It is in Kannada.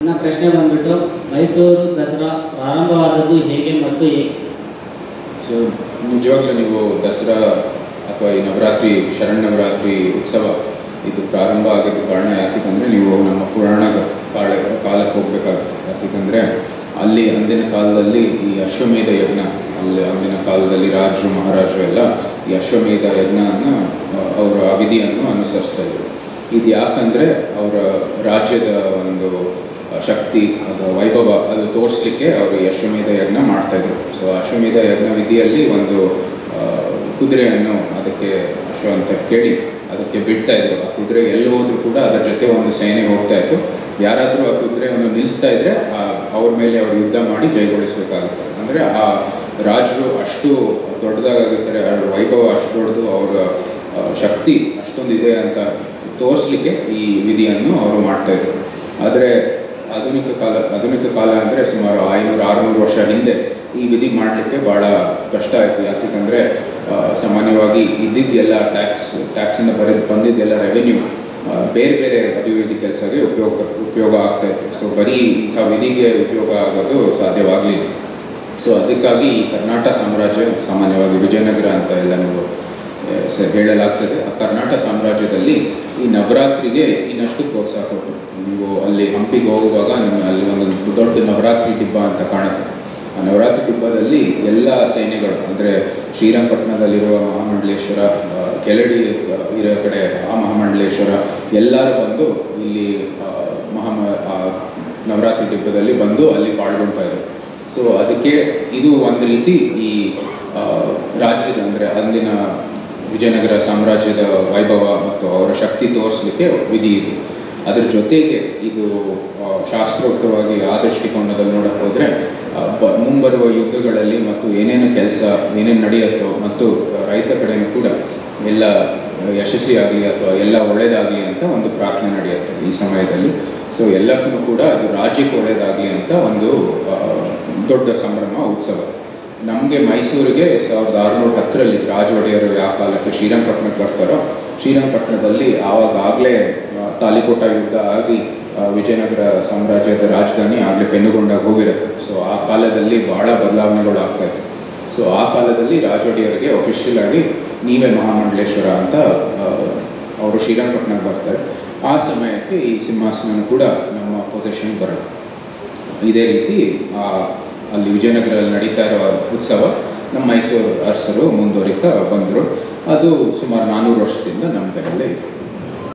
ನನ್ನ ಪ್ರಶ್ನೆ ಬಂದ್ಬಿಟ್ಟು ಮೈಸೂರು ದಸರಾ ಪ್ರಾರಂಭವಾದದ್ದು ಹೇಗೆ ಮತ್ತು ಏಕೆ ಸೊ ನಿಜವಾಗ್ಲೂ ನೀವು ದಸರಾ ಅಥವಾ ಈ ನವರಾತ್ರಿ ಶರಣ್ಣವರಾತ್ರಿ ಉತ್ಸವ ಇದು ಪ್ರಾರಂಭ ಆಗೋಕ್ಕೆ ಕಾರಣ ಯಾಕಂದರೆ ನೀವು ನಮ್ಮ ಪುರಾಣ ಕಾಲ ಕಾಲಕ್ಕೆ ಹೋಗ್ಬೇಕಾಗುತ್ತೆ ಯಾಕಂದರೆ ಅಲ್ಲಿ ಅಂದಿನ ಕಾಲದಲ್ಲಿ ಈ ಅಶ್ವಮೇಧ ಯಜ್ಞ ಅಲ್ಲಿ ಅಂದಿನ ಕಾಲದಲ್ಲಿ ರಾಜರು ಮಹಾರಾಜರು ಎಲ್ಲ ಈ ಅಶ್ವಮೇಧ ಯಜ್ಞನ ಅವರ ಆ ವಿಧಿಯನ್ನು ಅನುಸರಿಸ್ತಾ ಇದ್ರು ಇದು ಯಾಕಂದರೆ ಅವರ ರಾಜ್ಯದ ಒಂದು ಶಕ್ತಿ ಅದು ವೈಭವ ಅದು ತೋರಿಸ್ಲಿಕ್ಕೆ ಅವರು ಈ ಅಶ್ವಮೇಧ ಯಜ್ಞ ಮಾಡ್ತಾಯಿದ್ರು ಸೊ ಅಶ್ವಮೇಧ ಯಜ್ಞ ವಿಧಿಯಲ್ಲಿ ಒಂದು ಆ, ಕುದುರೆಯನ್ನು ಅದಕ್ಕೆ ಅಶ್ವ ಅಂತ ಕೇಳಿ ಅದಕ್ಕೆ ಬಿಡ್ತಾ ಇದ್ರು ಆ ಕುದುರೆ ಎಲ್ಲಿ ಹೋದ್ರೂ ಕೂಡ ಅದರ ಜೊತೆ ಒಂದು ಸೇನೆ ಹೋಗ್ತಾ ಇತ್ತು ಯಾರಾದರೂ ಆ ಕುದುರೆಯನ್ನು ನಿಲ್ಲಿಸ್ತಾ ಇದ್ರೆ ಆ, ಅವ್ರ ಮೇಲೆ ಅವರು ಯುದ್ಧ ಮಾಡಿ ಜಯಗೊಳಿಸಬೇಕಾಗುತ್ತೆ ಅಂದರೆ ಆ ರಾಜರು ಅಷ್ಟು ದೊಡ್ಡದಾಗಿರ್ತಾರೆ ಅವ್ರ ವೈಭವ ಅಷ್ಟು ದೊಡ್ಡದು ಅವರ ಆ, ಶಕ್ತಿ ಅಷ್ಟೊಂದಿದೆ ಅಂತ ತೋರಿಸ್ಲಿಕ್ಕೆ ಈ ವಿಧಿಯನ್ನು ಅವರು ಮಾಡ್ತಾ ಇದ್ರು ಆದರೆ ಆಧುನಿಕ ಕಾಲ ಆಧುನಿಕ ಕಾಲ ಅಂದರೆ ಸುಮಾರು ಐನೂರು ಆರುನೂರು ವರ್ಷ ಹಿಂದೆ ಈ ವಿಧಿ ಮಾಡಲಿಕ್ಕೆ ಭಾಳ ಕಷ್ಟ ಆಯಿತು ಯಾಕಂದರೆ ಸಾಮಾನ್ಯವಾಗಿ ಇದ್ದಿದ್ದೆಲ್ಲ ಟ್ಯಾಕ್ಸ್ ಟ್ಯಾಕ್ಸಿಂದ ಬರೀ ಬಂದಿದ್ದೆಲ್ಲ ರೆವೆನ್ಯೂ ಬೇರೆ ಬೇರೆ ಅಭಿವೃದ್ಧಿ ಕೆಲಸಕ್ಕೆ ಉಪಯೋಗ ಉಪಯೋಗ ಆಗ್ತಾ ಇತ್ತು ಸೊ ಬರೀ ಇಂಥ ವಿಧಿಗೆ ಉಪಯೋಗ ಆಗೋದು ಸಾಧ್ಯವಾಗಲಿಲ್ಲ ಸೊ ಅದಕ್ಕಾಗಿ ಈ ಕರ್ನಾಟಕ ಸಾಮ್ರಾಜ್ಯ ಸಾಮಾನ್ಯವಾಗಿ ವಿಜಯನಗರ ಅಂತ ಎಲ್ಲ ನೀವು ಆ, ಸ- ಹೇಳಲಾಗ್ತದೆ ಆ ಕರ್ನಾಟಕ ಸಾಮ್ರಾಜ್ಯದಲ್ಲಿ ಈ ನವರಾತ್ರಿಗೆ ಇನ್ನಷ್ಟು ಪ್ರೋತ್ಸಾಹ ಕೊಟ್ಟರು ನೀವು ಅಲ್ಲಿ ಹಂಪಿಗೆ ಹೋಗುವಾಗ ನಿಮ್ಮ ಅಲ್ಲಿ ಒಂದು ದೊಡ್ಡ ನವರಾತ್ರಿ ಡಿಬ್ಬ ಅಂತ ಕಾಣುತ್ತೆ ಆ ನವರಾತ್ರಿ ಡಿಬ್ಬದಲ್ಲಿ ಎಲ್ಲ ಸೈನ್ಯಗಳು ಅಂದರೆ ಶ್ರೀರಂಗಪಟ್ಟಣದಲ್ಲಿರುವ ಮಹಾಮಂಡಲೇಶ್ವರ ಆ, ಕೆಳಡಿ ಆ, ಇರೋ ಕಡೆ ಆ ಮಹಾಮಂಡಲೇಶ್ವರ ಎಲ್ಲರೂ ಬಂದು ಇಲ್ಲಿ ಆ, ಮಹಾಮ ಆ, ನವರಾತ್ರಿ ಡಿಬ್ಬದಲ್ಲಿ ಬಂದು ಅಲ್ಲಿ ಪಾಲ್ಗೊಳ್ತಾ ಇದ್ರು ಸೊ ಅದಕ್ಕೆ ಇದು ಒಂದು ರೀತಿ ಈ ಆ, ರಾಜ್ಯದ ಅಂದರೆ ಅಂದಿನ ವಿಜಯನಗರ ಸಾಮ್ರಾಜ್ಯದ ವೈಭವ ಮತ್ತು ಅವರ ಶಕ್ತಿ ತೋರಿಸಲಿಕ್ಕೆ ವಿಧಿ ಇದೆ ಅದರ ಜೊತೆಗೆ ಇದು ಆ, ಶಾಸ್ತ್ರೋಕ್ತವಾಗಿ ಆ ದೃಷ್ಟಿಕೋನದಲ್ಲಿ ನೋಡಕ್ಕೆ ಹೋದರೆ ಬ ಮುಂಬರುವ ಯುದ್ಧಗಳಲ್ಲಿ ಮತ್ತು ಏನೇನು ಕೆಲಸ ಏನೇನು ನಡೆಯುತ್ತೋ ಮತ್ತು ರೈತ ಕಡೆಯೂ ಕೂಡ ಎಲ್ಲ ಯಶಸ್ವಿಯಾಗಲಿ ಅಥವಾ ಎಲ್ಲ ಒಳ್ಳೆಯದಾಗಲಿ ಅಂತ ಒಂದು ಪ್ರಾರ್ಥನೆ ನಡೆಯುತ್ತೆ ಈ ಸಮಯದಲ್ಲಿ ಸೊ ಎಲ್ಲಕ್ಕೂ ಕೂಡ ಅದು ರಾಜ್ಯಕ್ಕೆ ಒಳ್ಳೆಯದಾಗಲಿ ಅಂತ ಒಂದು ಆ, ದೊಡ್ಡ ಸಂಭ್ರಮ ಉತ್ಸವ ನಮಗೆ ಮೈಸೂರಿಗೆ ಸಾವಿರದ ಆರುನೂರ ಹತ್ತರಲ್ಲಿ ರಾಜ ಒಡೆಯರು ಯಾವ ಕಾಲಕ್ಕೆ ಶ್ರೀರಂಗಪಟ್ಟಣಕ್ಕೆ ಬರ್ತಾರೋ ಶ್ರೀರಂಗಪಟ್ಟಣದಲ್ಲಿ ಆವಾಗಲೇ ತಾಲಿಕೋಟ ಯುದ್ಧ ಆಗಿ ಆ, ವಿಜಯನಗರ ಸಾಮ್ರಾಜ್ಯದ ರಾಜಧಾನಿ ಆಗಲೇ ಪೆನ್ನುಗೊಂಡಾಗ ಹೋಗಿರುತ್ತೆ ಸೊ ಆ ಕಾಲದಲ್ಲಿ ಬಹಳ ಬದಲಾವಣೆಗಳು ಆಗ್ತಾ ಇತ್ತು ಸೊ ಆ ಕಾಲದಲ್ಲಿ ರಾಜ ಒಡೆಯರಿಗೆ ಅಫಿಷಿಯಲ್ ಆಗಿ ನೀವೇ ಮಹಾಮಂಡಲೇಶ್ವರ ಅಂತ ಆ, ಅವರು ಶ್ರೀರಂಗಪಟ್ಟಣಕ್ಕೆ ಬರ್ತಾರೆ ಆ ಸಮಯಕ್ಕೆ ಈ ಸಿಂಹಾಸನ ಕೂಡ ನಮ್ಮ ಪೊಸೆಷನ್ ಬರುತ್ತೆ ಇದೇ ರೀತಿ ಆ, ಅಲ್ಲಿ ವಿಜಯನಗರದಲ್ಲಿ ನಡೀತಾ ಇರೋ ಉತ್ಸವ ನಮ್ಮ ಮೈಸೂರು ಅರಸರು ಮುಂದುವರಿತಾ ಬಂದರು ಅದು ಸುಮಾರು ನಾನ್ನೂರು ವರ್ಷದಿಂದ ನಮ್ಮ ಕೈಯಲ್ಲಿ ಇದೆ